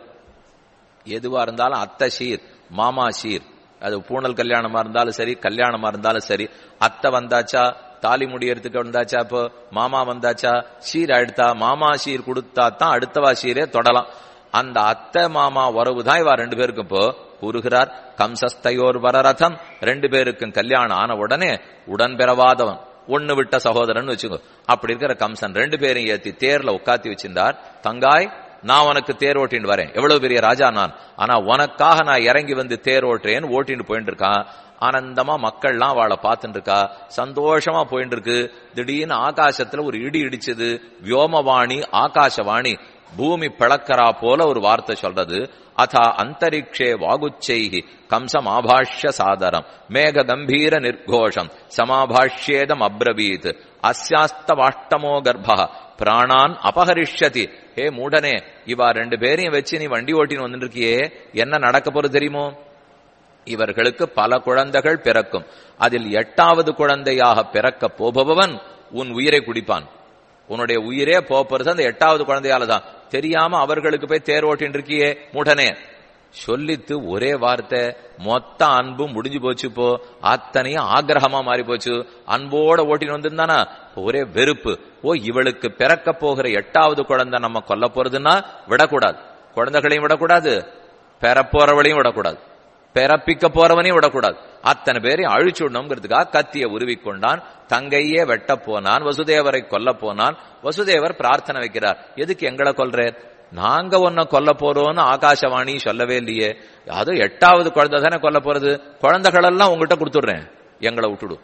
எதுவா இருந்தாலும் அத்தை சீர் மாமா சீர் அது பூணல் கல்யாணமா இருந்தாலும் சரி கல்யாணமா இருந்தாலும் சரி அத்தை வந்தாச்சா தாலி முடியறதுக்கு வந்தாச்சா இப்போ மாமா வந்தாச்சா சீர் அடுத்தா மாமா சீர் கொடுத்தா தான் அடுத்தவா சீரே தொடலாம் அந்த அத்தை மாமா உறவு தான் இவா ரெண்டு பேருக்கும் இப்போ கூறுகிறார் கம்சஸ்தையோர் வரரதம் ரெண்டு பேருக்கும் கல்யாணம் ஆன உடனே உடன் பெறவாதவன் ஒண்ணு விட்ட சகோதரன் வச்சுக்கோ அப்படி இருக்கிற கம்சன் ரெண்டு பேரும் ஏத்தி தேர்ல உட்காத்தி வச்சிருந்தார் தங்காய் நான் உனக்கு தேர் ஓட்டின்னு வரேன் எவ்வளவு பெரிய ராஜா நான் ஆனா உனக்காக நான் இறங்கி வந்து தேர் ஓட்டுறேன்னு ஓட்டின்னு போயிட்டு இருக்கான் ஆனந்தமா மக்கள்லாம் அவளை பார்த்துட்டு இருக்கா சந்தோஷமா போயிட்டு இருக்கு திடீர்னு ஆகாசத்துல ஒரு இடி இடிச்சது வியோமவாணி ஆகாசவாணி பூமி பிளக்கரா போல ஒரு வார்த்தை சொல்றது அதா அந்தரிக்ஷே வாகுச்சைஹி கம்சம் ஆபாஷ்ய சாதரம் மேக கம்பீர நிர்கோஷம் சமாபாஷ்யேதம் அப்ரவீத் அஸ்யாஸ்த வாஷ்டமோ கர்ப்ப பிராணான் அபகரிஷ்யதி ஹே மூடனே இவா ரெண்டு பேரையும் வச்சு நீ வண்டி ஓட்டின்னு வந்துட்டு இருக்கியே என்ன நடக்க போறது தெரியுமோ இவர்களுக்கு பல குழந்தைகள் பிறக்கும் அதில் எட்டாவது குழந்தையாக பிறக்க போபவன் உன் உயிரை குடிப்பான் உன்னுடைய உயிரே போறது அந்த எட்டாவது குழந்தையால தான் தெரியாம அவர்களுக்கு போய் தேர் ஓட்டின்னு இருக்கியே மூடனே சொல்லித்து ஒரே வார்த்தை மொத்த அன்பும் முடிஞ்சு போச்சு இப்போ அத்தனையும் ஆக்கிரகமா மாறி போச்சு அன்போட ஓட்டின்னு வந்திருந்தானா ஒரே வெறுப்பு ஓ இவளுக்கு பிறக்க போகிற எட்டாவது குழந்தை நம்ம கொல்ல போறதுன்னா விடக்கூடாது குழந்தைகளையும் விடக்கூடாது பெறப்போறவளையும் விடக்கூடாது பிறப்பிக்க போறவனையும் விடக்கூடாது அத்தனை பேரையும் அழிச்சுடணுங்கிறதுக்காக கத்திய உருவிக்கொண்டான் தங்கையே வெட்ட போனான் வசுதேவரை கொல்ல போனான் வசுதேவர் பிரார்த்தனை வைக்கிறார் எதுக்கு எங்களை கொல்றேன் நாங்க உன்னை கொல்ல போறோம்னு ஆகாசவாணி சொல்லவே இல்லையே அதுவும் எட்டாவது குழந்தை தானே கொல்ல போறது குழந்தைகள் எல்லாம் உங்ககிட்ட கொடுத்துடுறேன் எங்களை விட்டுடு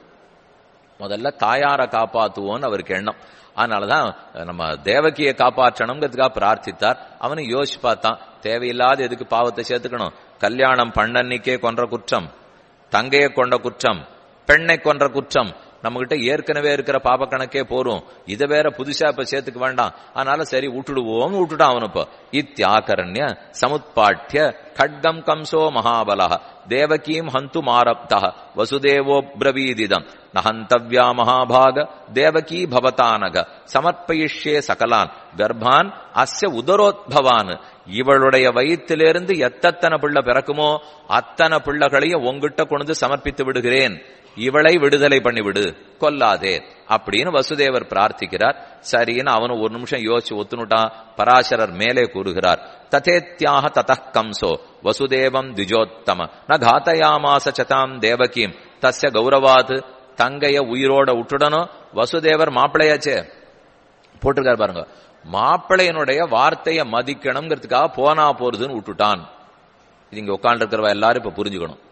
முதல்ல தாயார காப்பாத்துவோன்னு அவருக்கு எண்ணம் அதனாலதான் நம்ம தேவகியை காப்பாற்றணுங்கிறதுக்காக பிரார்த்தித்தார் அவனு யோசிச்சு பார்த்தான் தேவையில்லாத எதுக்கு பாவத்தை சேர்த்துக்கணும் கல்யாணம் பண்ணன்னிக்கே கொன்ற குற்றம் தங்கையை கொண்ட குற்றம் பெண்ணை கொன்ற குற்றம் நம்ம கிட்ட ஏற்கனவே இருக்கிற பாப கணக்கே போரும் இதை வேற புதுசா இப்ப சேர்த்துக்க வேண்டாம் அதனால சரி விட்டுடுவோம் விட்டுட்டான் அவனு இப்ப இத்தியாகரண்ய சமுத்பாட்டிய கட்கம் கம்சோ மகாபல தேவகீம் ஹந்து மாரப்த வசுதேவோ பிரவீதிதம் நஹந்தவ்யா மகாபாக தேவகீ பவதானக சமர்ப்பயிஷ்யே சகலான் கர்ப்பான் அஸ்ய உதரோத்பவான் இவளுடைய வயிற்றிலிருந்து எத்தனை பிள்ளை பிறக்குமோ அத்தனை பிள்ளைகளையும் உங்ககிட்ட கொண்டு சமர்ப்பித்து விடுகிறேன் இவளை விடுதலை பண்ணிவிடு கொல்லாதே அப்படின்னு வசுதேவர் பிரார்த்திக்கிறார் சரின்னு அவனு ஒரு நிமிஷம் யோசிச்சு ஒத்துனுட்டான் பராசரர் மேலே கூறுகிறார் ததேத்யாக தத கம்சோ வசுதேவம் திஜோத்தம ந காத்தயாமாச சதாம் தேவகீம் தஸ்ய கௌரவாத் தங்கைய உயிரோட விட்டுடணும் வசுதேவர் மாப்பிள்ளையாச்சே போட்டிருக்காரு பாருங்க மாப்பிள்ளையனுடைய வார்த்தையை மதிக்கணுங்கிறதுக்காக போனா போறதுன்னு விட்டுட்டான் இது இங்க உட்காந்து இருக்கிறவ எல்லாரும் இப்ப புரிஞ்சுக்கணும்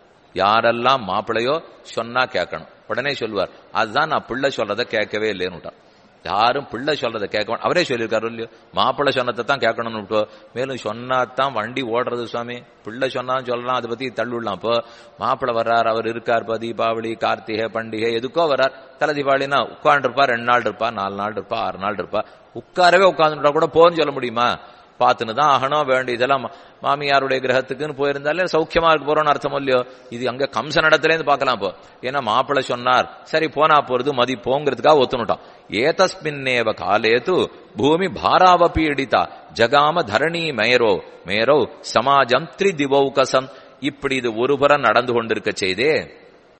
யாரெல்லாம் மாப்பிள்ளையோ சொன்னா கேட்கணும் உடனே சொல்லுவார் அதுதான் நான் பிள்ளை சொல்றத கேட்கவே இல்லைன்னு யாரும் பிள்ளை சொல்றதை கேட்க மா- அவரே சொல்லியிருக்காரு இல்லையோ மாப்பிள்ளை சொன்னதை தான் கேட்கணும்னு விட்டோ மேலும் சொன்னாதான் வண்டி ஓடுறது சுவாமி பிள்ளை சொன்னாலும் சொல்லலாம் அதை பத்தி தள்ளிவிடலாம் இப்போ மாப்பிள்ளை வர்றார் அவர் இருக்கார் இப்போ தீபாவளி கார்த்திகை பண்டிகை எதுக்கோ வர்றார் தலை தீபாவளினா உட்காந்துருப்பா ரெண்டு நாள் இருப்பா நாலு நாள் இருப்பா ஆறு நாள் இருப்பா உட்காரவே உட்காந்துட்டா கூட போன்னு சொல்ல முடியுமா பார்த்துன்னு தான் ஆகணும் வேண்டிய இதெல்லாம் மா- மாமியாருடைய கிரகத்துக்குன்னு போயிருந்தாலே சௌக்கியமா இருக்க போறோம்னு அர்த்தம் இல்லையோ இது அங்க கம்ச இடத்துல இருந்து பார்க்கலாம் இப்போ ஏன்னா மாப்பிள்ளை சொன்னார் சரி போனா போறது மதிப்போங்கிறதுக்காக ஒத்துனுட்டான் ஏதஸ்மின்னேவ காலேது பூமி பாராவபீடிதா ஜகாம தரணி மேரோ மேரோ சமாஜம் த்ரிதிவௌகசம் இப்படி இது ஒருபுறம் நடந்து கொண்டிருக்க செய்தே